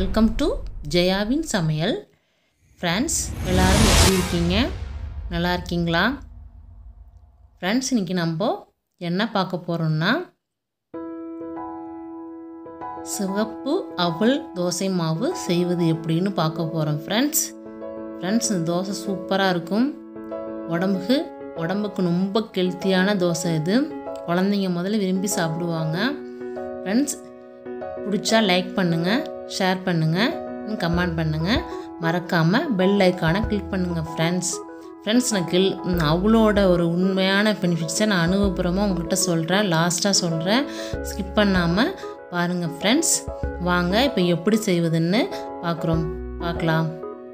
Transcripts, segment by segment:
welcome to ஜெயாவின் சமையல் friends எல்லோரும் எப்படி இருக்கீங்க நல்லா இருக்கீங்களா ஃப்ரெண்ட்ஸ் இன்றைக்கி நம்ம என்ன பார்க்க போகிறோம்னா சிவப்பு அவல் தோசை மாவு செய்வது எப்படின்னு பார்க்க போகிறோம் ஃப்ரெண்ட்ஸ் ஃப்ரெண்ட்ஸ் இந்த தோசை சூப்பராக இருக்கும் உடம்புக்கு உடம்புக்கு ரொம்ப ஹெல்த்தியான தோசை இது குழந்தைங்க முதல்ல விரும்பி சாப்பிடுவாங்க ஃப்ரெண்ட்ஸ் பிடிச்சா லைக் பண்ணுங்கள் ஷேர் பண்ணுங்கள் கமெண்ட் பண்ணுங்கள் மறக்காமல் பெல் ஐக்கானை கிளிக் பண்ணுங்கள் ஃப்ரெண்ட்ஸ் ஃப்ரெண்ட்ஸ் நான் கில் அவளோட ஒரு உண்மையான பெனிஃபிட்ஸை நான் அனுபவபுறமாக உங்கள்கிட்ட சொல்கிறேன் லாஸ்ட்டாக சொல்கிறேன் ஸ்கிப் பண்ணாமல் பாருங்கள் ஃப்ரெண்ட்ஸ் வாங்க இப்போ எப்படி செய்வதுன்னு பார்க்குறோம் பார்க்கலாம்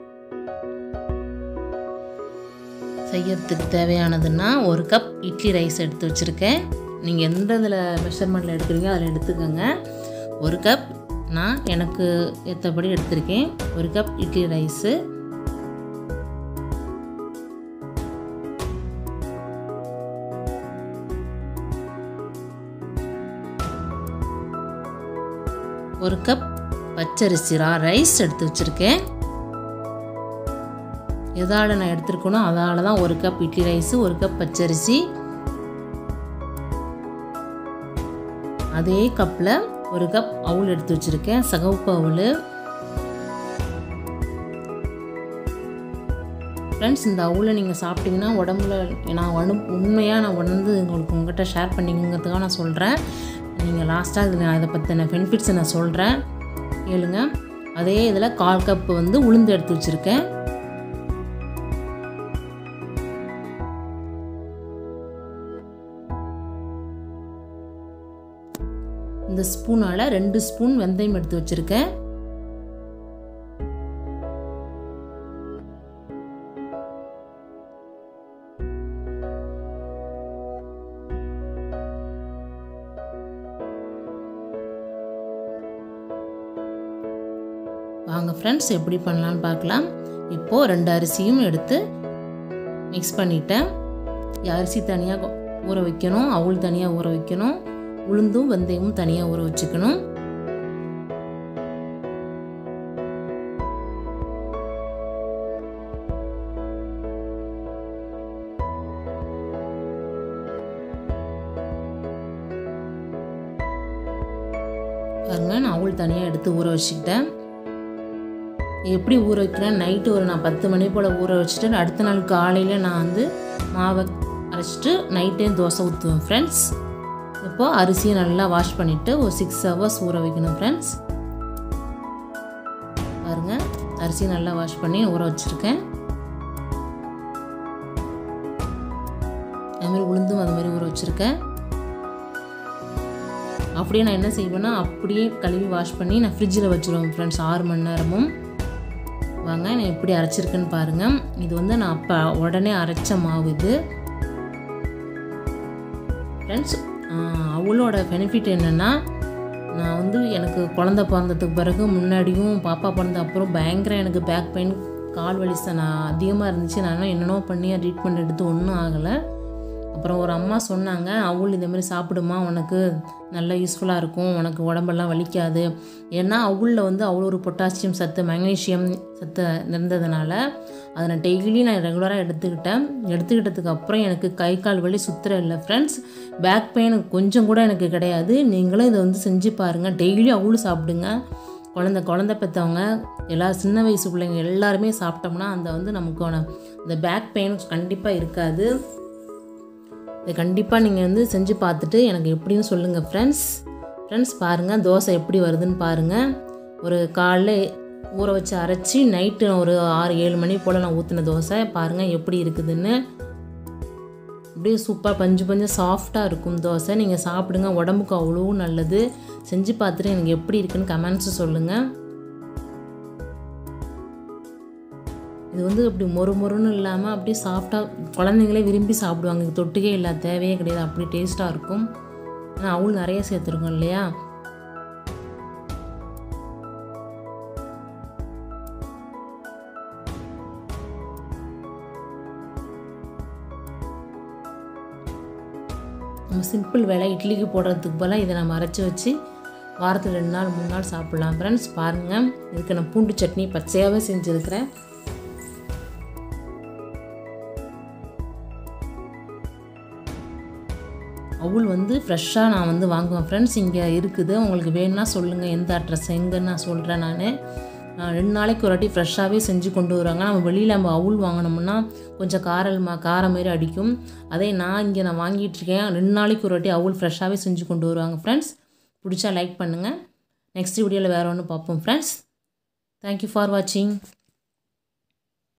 செய்யறதுக்கு தேவையானதுன்னா ஒரு கப் இட்லி ரைஸ் எடுத்து வச்சுருக்கேன் நீங்கள் எந்த இதில் மெஷர்மெண்ட்டில் எடுக்கிறீங்க அதில் எடுத்துக்கோங்க ஒரு கப் நான் எனக்கு ஏற்றபடி எடுத்திருக்கேன் ஒரு கப் இட்லி ரைஸு ஒரு கப் பச்சரிசி ரா ரைஸ் எடுத்து வச்சுருக்கேன் எதால் நான் எடுத்துருக்கணும் அதால் தான் ஒரு கப் இட்லி ரைஸு ஒரு கப் பச்சரிசி அதே கப்பில் ஒரு கப் அவுள் எடுத்து வச்சுருக்கேன் சகவுப்பு அவுள் ஃப்ரெண்ட்ஸ் இந்த அவுளை நீங்கள் சாப்பிட்டீங்கன்னா உடம்புல நான் அனு உண்மையாக நான் உணர்ந்து உங்களுக்கு உங்கள்கிட்ட ஷேர் பண்ணிங்கிறதுக்காக நான் சொல்கிறேன் நீங்கள் லாஸ்ட்டாக இதில் நான் இதை பற்றின பெனிஃபிட்ஸை நான் சொல்கிறேன் கேளுங்க அதே இதில் கால் கப் வந்து உளுந்து எடுத்து வச்சுருக்கேன் இந்த ஸ்பூனால் ரெண்டு ஸ்பூன் வெந்தயம் எடுத்து வச்சுருக்கேன் வாங்க ஃப்ரெண்ட்ஸ் எப்படி பண்ணலான்னு பார்க்கலாம் இப்போது ரெண்டு அரிசியும் எடுத்து மிக்ஸ் பண்ணிட்டேன் அரிசி தனியாக ஊற வைக்கணும் அவுள் தனியாக ஊற வைக்கணும் உளுந்தும் வெந்தயமும் தனியாக ஊற வச்சுக்கணும் பாருங்க நான் அவுள் தனியாக எடுத்து ஊற வச்சுக்கிட்டேன் எப்படி ஊற வைக்கிறேன் நைட்டு ஒரு நான் பத்து மணி போல் ஊற வச்சுட்டு அடுத்த நாள் காலையில் நான் வந்து மாவை அரைச்சிட்டு நைட்டே தோசை ஊற்றுவேன் ஃப்ரெண்ட்ஸ் இப்போது அரிசியை நல்லா வாஷ் பண்ணிவிட்டு ஒரு சிக்ஸ் ஹவர்ஸ் ஊற வைக்கணும் ஃப்ரெண்ட்ஸ் பாருங்கள் அரிசியை நல்லா வாஷ் பண்ணி ஊற வச்சுருக்கேன் அதுமாதிரி உளுந்தும் அது மாதிரி ஊற வச்சுருக்கேன் அப்படியே நான் என்ன செய்வேன்னா அப்படியே கழுவி வாஷ் பண்ணி நான் ஃப்ரிட்ஜில் வச்சுருவேன் ஃப்ரெண்ட்ஸ் ஆறு மணி நேரமும் வாங்க நான் எப்படி அரைச்சிருக்கேன்னு பாருங்கள் இது வந்து நான் அப்போ உடனே அரைச்ச மாவு இது ஃப்ரெண்ட்ஸ் அவளோட பெனிஃபிட் என்னென்னா நான் வந்து எனக்கு குழந்த பிறந்ததுக்கு பிறகு முன்னாடியும் பாப்பா பிறந்த அப்புறம் பயங்கர எனக்கு பேக் பெயின் கால் வலி நான் அதிகமாக இருந்துச்சு நான் என்னென்னோ பண்ணி ட்ரீட்மெண்ட் எடுத்து ஒன்றும் ஆகலை அப்புறம் ஒரு அம்மா சொன்னாங்க அவள் இந்த மாதிரி சாப்பிடுமா உனக்கு நல்ல யூஸ்ஃபுல்லாக இருக்கும் உனக்கு உடம்பெல்லாம் வலிக்காது ஏன்னா அவளில் வந்து அவ்வளோ ஒரு பொட்டாசியம் சத்து மெக்னீஷியம் சத்து இருந்ததுனால அதை நான் டெய்லி நான் ரெகுலராக எடுத்துக்கிட்டேன் எடுத்துக்கிட்டதுக்கு அப்புறம் எனக்கு கை கால் வலி சுத்துற இல்லை ஃப்ரெண்ட்ஸ் பேக் பெயின் கொஞ்சம் கூட எனக்கு கிடையாது நீங்களும் இதை வந்து செஞ்சு பாருங்கள் டெய்லி அவளும் சாப்பிடுங்க குழந்த குழந்த பெற்றவங்க எல்லா சின்ன வயசு பிள்ளைங்க எல்லாருமே சாப்பிட்டோம்னா அந்த வந்து நமக்கான இந்த பேக் பெயின் கண்டிப்பாக இருக்காது இதை கண்டிப்பாக நீங்கள் வந்து செஞ்சு பார்த்துட்டு எனக்கு எப்படின்னு சொல்லுங்கள் ஃப்ரெண்ட்ஸ் ஃப்ரெண்ட்ஸ் பாருங்கள் தோசை எப்படி வருதுன்னு பாருங்கள் ஒரு காலைல ஊற வச்சு அரைச்சி நைட்டு ஒரு ஆறு ஏழு மணி போல் நான் ஊற்றின தோசை பாருங்கள் எப்படி இருக்குதுன்னு அப்படியே சூப்பராக பஞ்சு பஞ்சு சாஃப்டாக இருக்கும் தோசை நீங்கள் சாப்பிடுங்க உடம்புக்கு அவ்வளோ நல்லது செஞ்சு பார்த்துட்டு எனக்கு எப்படி இருக்குன்னு கமெண்ட்ஸு சொல்லுங்கள் இது வந்து அப்படி மொறு மொறுன்னு இல்லாமல் அப்படியே சாஃப்டாக குழந்தைங்களே விரும்பி சாப்பிடுவாங்க இது தொட்டுக்கே இல்லை தேவையே கிடையாது அப்படி டேஸ்ட்டாக இருக்கும் ஆனால் அவள் நிறைய சேர்த்துருக்கோம் இல்லையா நம்ம சிம்பிள் வேலை இட்லிக்கு போடுறதுக்கு பதிலாக இதை நம்ம அரைச்சி வச்சு வாரத்தில் ரெண்டு நாள் மூணு நாள் சாப்பிட்லாம் ஃப்ரெண்ட்ஸ் பாருங்கள் இதுக்கு நான் பூண்டு சட்னி பச்சையாகவே செஞ்சுருக்கிறேன் அவுள் வந்து ஃப்ரெஷ்ஷாக நான் வந்து வாங்குவேன் ஃப்ரெண்ட்ஸ் இங்கே இருக்குது உங்களுக்கு வேணும்னா சொல்லுங்கள் எந்த அட்ரஸ் எங்கன்னு நான் சொல்கிறேன் நான் ரெண்டு நாளைக்கு ஒரு வாட்டி ஃப்ரெஷ்ஷாகவே செஞ்சு கொண்டு வருவாங்க நம்ம வெளியில் நம்ம அவுள் வாங்கினோம்னா கொஞ்சம் காரல் மா காரம் மாரி அடிக்கும் அதே நான் இங்கே நான் வாங்கிட்டு இருக்கேன் ரெண்டு நாளைக்கு ஒரு வாட்டி அவுள் ஃப்ரெஷ்ஷாகவே செஞ்சு கொண்டு வருவாங்க ஃப்ரெண்ட்ஸ் பிடிச்சா லைக் பண்ணுங்கள் நெக்ஸ்ட் வீடியோவில் வேறு ஒன்று பார்ப்போம் ஃப்ரெண்ட்ஸ் தேங்க்யூ ஃபார் வாட்சிங்